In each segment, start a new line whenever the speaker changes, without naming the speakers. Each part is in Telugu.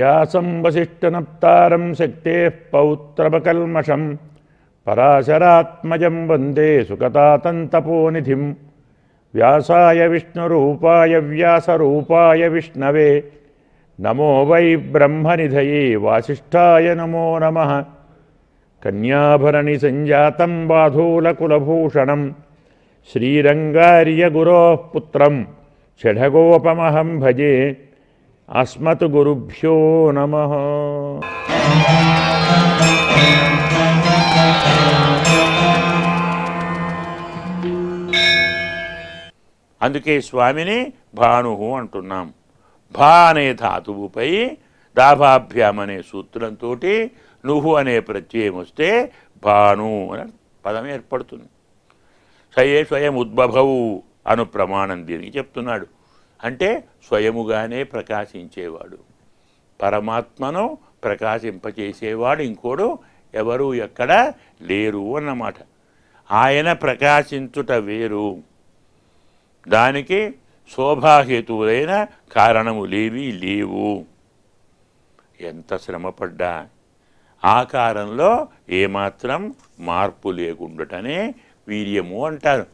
వ్యాసం వసిష్ఠనప్తారం శక్తే పౌత్రపకల్మషం పరాశరాత్మజం వందే సుకతాతంతపోనిధిం వ్యాసాయ విష్ణురూపాయ వ్యాసరూపాయ విష్ణవే నమో వై బ్రహ్మనిధయే వాసిష్ఠాయ నమో నమ కన్యాభరణి సంజాతం బాధూలకులభూషణం శ్రీరంగార్యగురో పుత్రం షఢగోపమహం భజే అస్మత్ గురుభ్యో నమ అందుకే స్వామిని భాను అంటున్నాం భా అనే ధాతువుపై దాభాభ్యాం అనే సూత్రంతో నువ్వు అనే ప్రత్యయం వస్తే భాను అని పదం ఏర్పడుతుంది సయే స్వయం ఉద్భవవు అను ప్రమాణం దీనికి చెప్తున్నాడు అంటే స్వయముగానే ప్రకాశించేవాడు పరమాత్మను ప్రకాశింపచేసేవాడు ఇంకోడు ఎవరు ఎక్కడ లేరు అన్నమాట ఆయన ప్రకాశించుట వేరు దానికి శోభాహేతువులైన కారణములేవి లేవు ఎంత శ్రమపడ్డా ఆకారంలో ఏమాత్రం మార్పు లేకుండాటనే వీర్యము అంటారు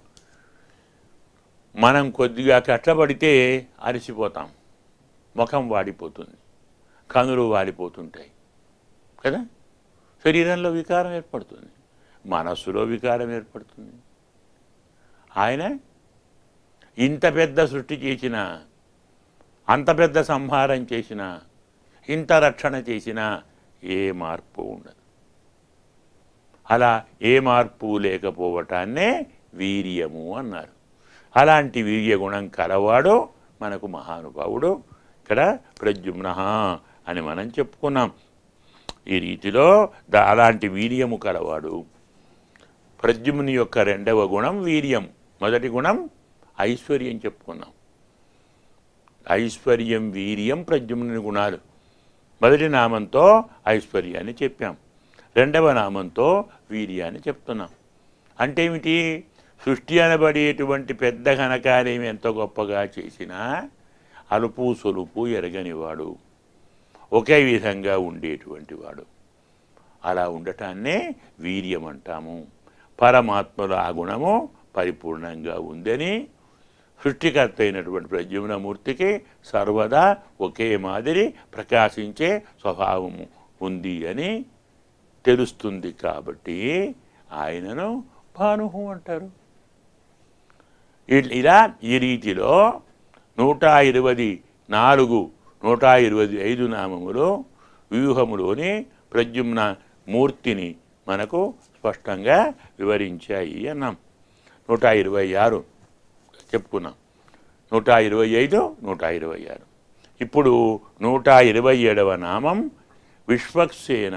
మనం కొద్దిగా కష్టపడితే అలసిపోతాం ముఖం వాడిపోతుంది కనులు వాడిపోతుంటాయి కదా శరీరంలో వికారం ఏర్పడుతుంది మనస్సులో వికారం ఏర్పడుతుంది ఆయన ఇంత పెద్ద సృష్టి చేసిన అంత పెద్ద సంహారం చేసిన ఇంత రక్షణ చేసిన ఏ మార్పు ఉండదు అలా ఏ మార్పు లేకపోవటాన్నే వీర్యము అన్నారు అలాంటి వీర్య గుణం కలవాడు మనకు మహానుభావుడు ఇక్కడ ప్రద్యుమ్న అని మనం చెప్పుకున్నాం ఈ రీతిలో దా అలాంటి వీర్యము కలవాడు ప్రద్యుమ్ని యొక్క రెండవ గుణం వీర్యం మొదటి గుణం ఐశ్వర్యం చెప్పుకున్నాం ఐశ్వర్యం వీర్యం ప్రద్యుమ్ని గుణాలు మొదటి నామంతో ఐశ్వర్యాన్ని చెప్పాం రెండవ నామంతో వీర్యాన్ని చెప్తున్నాం అంటే ఏమిటి సృష్టి అనబడేటువంటి పెద్ద ఘనకార్యం ఎంత గొప్పగా చేసినా అలుపు సొలుపు ఎరగనివాడు ఒకే విధంగా ఉండేటువంటి వాడు అలా ఉండటాన్నే వీర్యం అంటాము పరమాత్మలో ఆ గుణము పరిపూర్ణంగా ఉందని సృష్టికర్త అయినటువంటి ప్రద్యుమ్నమూర్తికి సర్వదా ఒకే మాదిరి ప్రకాశించే స్వభావము ఉంది అని తెలుస్తుంది కాబట్టి ఆయనను భానుహు అంటారు ఇల్- ఇలా ఈ రీతిలో నూట ఇరవై నాలుగు నూట ఇరవై ఐదు నామములు వ్యూహములోని ప్రద్యుమ్న మూర్తిని మనకు స్పష్టంగా వివరించాయి అన్నాం నూట ఇరవై ఆరు చెప్పుకున్నాం నూట ఇరవై ఐదు నూట ఇరవై ఆరు ఇప్పుడు నూట ఇరవై ఏడవ నామం విశ్వక్సేన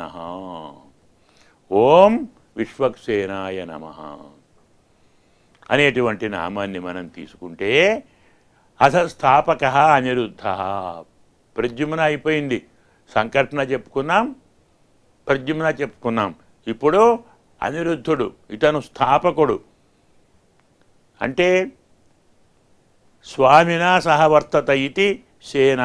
ఓం విశ్వక్సేనాయ నమ అనేటువంటి నామాన్ని మనం తీసుకుంటే అథ స్థాపక అనిరుద్ధ ప్రద్యుమ్న అయిపోయింది సంకర్షణ చెప్పుకున్నాం ప్రద్యుమ్న చెప్పుకున్నాం ఇప్పుడు అనిరుద్ధుడు ఇతను స్థాపకుడు అంటే స్వామినా సహవర్తత ఇది సేన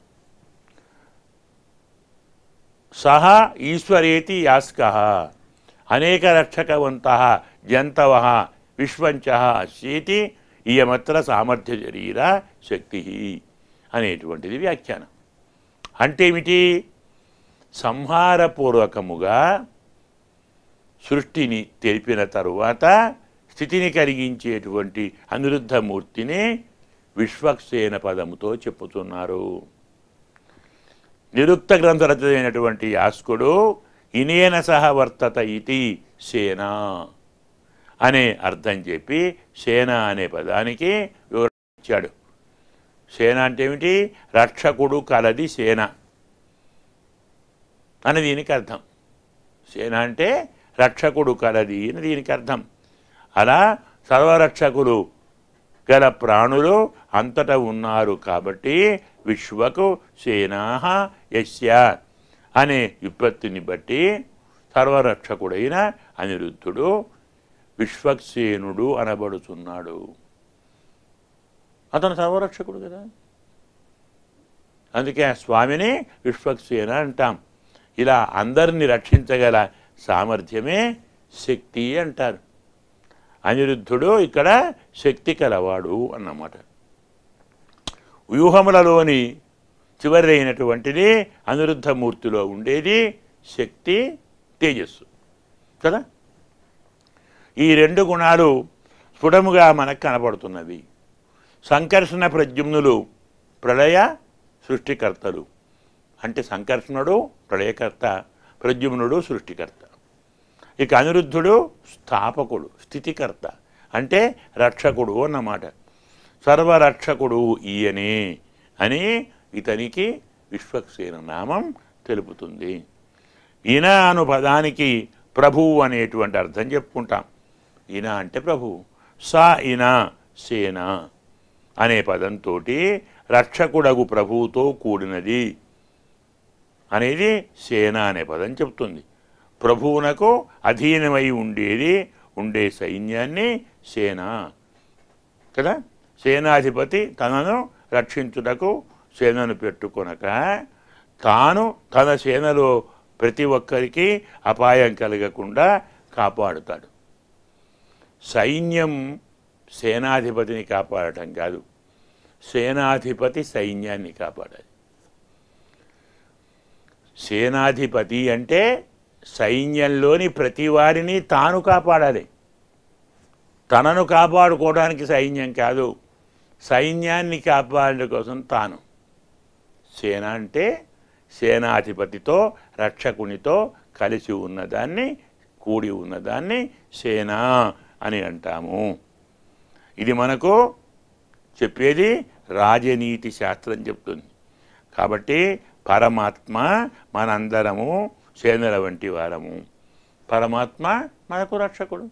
సహ ఈశ్వరేతి యాస్క అనేక రక్షకవంత జంతవ విశ్వంచ అస్యేతి ఇయమత్ర సామర్థ్య శరీర శక్తి అనేటువంటిది వ్యాఖ్యానం అంటే ఏమిటి సంహారపూర్వకముగా సృష్టిని తెలిపిన తరువాత స్థితిని కలిగించేటువంటి అనిరుద్ధమూర్తిని విశ్వక్సేన పదముతో చెప్పుతున్నారు నిరుక్త గ్రంథరచనైనటువంటి యాస్కుడు ఇనేన సహ వర్తత ఇది సేన అనే అర్థం చెప్పి సేన అనే పదానికి వివరణ ఇచ్చాడు సేన అంటే ఏమిటి రక్షకుడు కలది సేన అని దీనికి అర్థం సేన అంటే రక్షకుడు కలది అని దీనికి అర్థం అలా సర్వరక్షకులు గల ప్రాణులు అంతటా ఉన్నారు కాబట్టి విశ్వకు సేనా యస్య అనే విపత్తిని బట్టి సర్వరక్షకుడైన అనిరుద్ధుడు విశ్వక్సేనుడు అనబడుతున్నాడు అతను సర్వరక్షకుడు కదా అందుకే ఆ స్వామిని విశ్వక్సేన అంటాం ఇలా అందరిని రక్షించగల సామర్థ్యమే శక్తి అంటారు అనిరుద్ధుడు ఇక్కడ శక్తి కలవాడు అన్నమాట వ్యూహములలోని చివరి అయినటువంటిది అనిరుద్ధమూర్తిలో ఉండేది శక్తి తేజస్సు కదా ఈ రెండు గుణాలు స్ఫుటముగా మనకు కనపడుతున్నవి సంకర్షణ ప్రద్యుమ్నులు ప్రళయ సృష్టికర్తలు అంటే సంకర్షణుడు ప్రళయకర్త ప్రద్యుమ్నుడు సృష్టికర్త ఇక అనిరుద్ధుడు స్థాపకుడు స్థితికర్త అంటే రక్షకుడు అన్నమాట సర్వరక్షకుడు ఈయనే అని ఇతనికి విశ్వక్సేన నామం తెలుపుతుంది ఈయన అను పదానికి ప్రభువు అనేటువంటి అర్థం చెప్పుకుంటాం ఈయన అంటే ప్రభువు స ఈయన సేన అనే పదంతో రక్షకుడగు ప్రభువుతో కూడినది అనేది సేన అనే పదం చెప్తుంది ప్రభువునకు అధీనమై ఉండేది ఉండే సైన్యాన్ని సేన కదా సేనాధిపతి తనను రక్షించుటకు సేనను పెట్టుకొనక తాను తన సేనలో ప్రతి ఒక్కరికి అపాయం కలగకుండా కాపాడుతాడు సైన్యం సేనాధిపతిని కాపాడటం కాదు సేనాధిపతి సైన్యాన్ని కాపాడాలి సేనాధిపతి అంటే సైన్యంలోని ప్రతి వారిని తాను కాపాడాలి తనను కాపాడుకోవడానికి సైన్యం కాదు సైన్యాన్ని కాపాడడం కోసం తాను సేన అంటే సేనాధిపతితో రక్షకునితో కలిసి ఉన్నదాన్ని కూడి ఉన్నదాన్ని సేన అని అంటాము ఇది మనకు చెప్పేది రాజనీతి శాస్త్రం చెప్తుంది కాబట్టి పరమాత్మ మనందరము సేనల వంటి వారము పరమాత్మ మనకు రక్షకుడు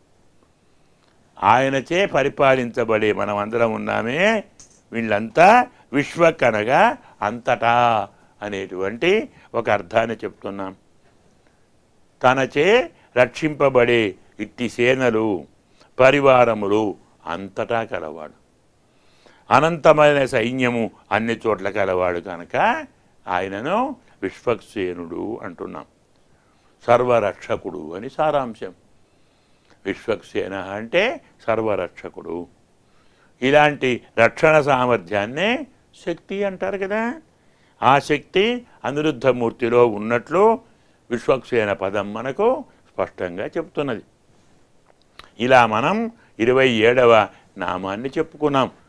ఆయనచే పరిపాలించబడే మనమందరం ఉన్నామే వీళ్ళంతా విశ్వకనగా అంతటా అనేటువంటి ఒక అర్థాన్ని చెప్తున్నాం తనచే రక్షింపబడే ఇట్టి సేనలు పరివారములు అంతటా కలవాడు అనంతమైన సైన్యము అన్ని చోట్ల కలవాడు కనుక ఆయనను విశ్వక్సేనుడు అంటున్నాం సర్వరక్షకుడు అని సారాంశం విశ్వక్సేన అంటే సర్వరక్షకుడు ఇలాంటి రక్షణ సామర్థ్యాన్నే శక్తి అంటారు కదా ఆ శక్తి అనిరుద్ధమూర్తిలో ఉన్నట్లు విశ్వక్సేన పదం మనకు స్పష్టంగా చెప్తున్నది ఇలా మనం ఇరవై ఏడవ నామాన్ని చెప్పుకున్నాం